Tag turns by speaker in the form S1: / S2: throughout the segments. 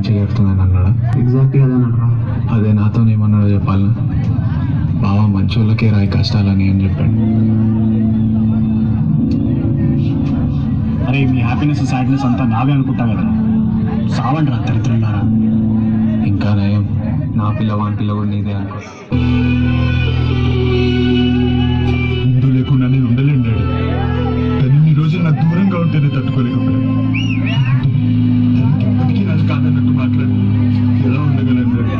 S1: మంచిగా జరుగుతుందని అన్నాడా
S2: ఎగ్జాక్ట్గా అదే అనరా
S1: అదే నాతో ఏమన్నాడో చెప్పాలనా బావా మంచోళ్ళకే రాయి కష్టాలని అని చెప్పాడు
S2: అరే మీ హ్యాపీనెస్ సాడ్నెస్ అంతా నావే అనుకుంటా కదా సావండి రా దరిద్రులారా
S1: ఇంకా నయం నా పిల్ల వాని పిల్ల కూడా నీదే అనుకో
S3: ముందు లేకుండా నేను ఉండలేను డాడీ తను ఇన్ని రోజులు నాకు దూరంగా ఉంటేనే తట్టుకోలేకపోయాను తనకి ఎప్పటికీ నాకు కాదన్నట్టు మాట్లాడి ఎలా ఉండగలను డాడీ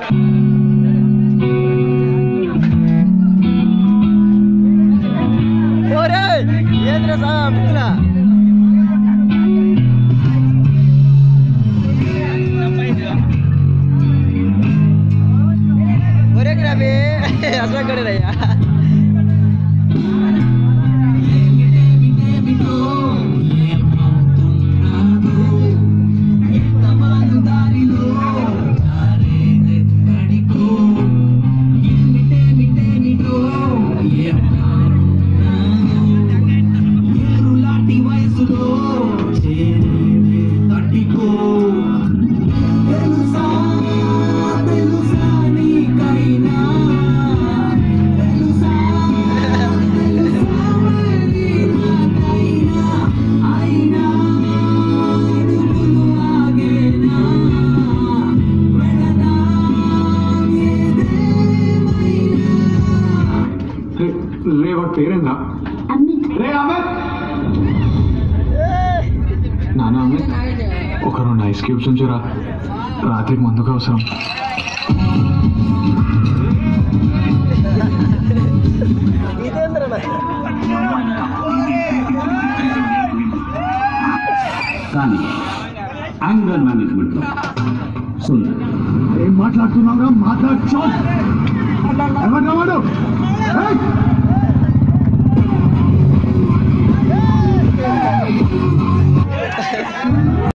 S1: రే వాడి పేరేందా రే అమిత్ నాన్న అమిత్ ఒక రెండు ఐస్ క్యూబ్స్ ఉంచురా రాత్రికి మందుకు అవసరం
S4: కానీ యాంగర్ మేనేజ్మెంట్లో సుందర్
S3: ఏం మాట్లాడుతున్నావురా మాట్లాడుచో ఎవరు వాడు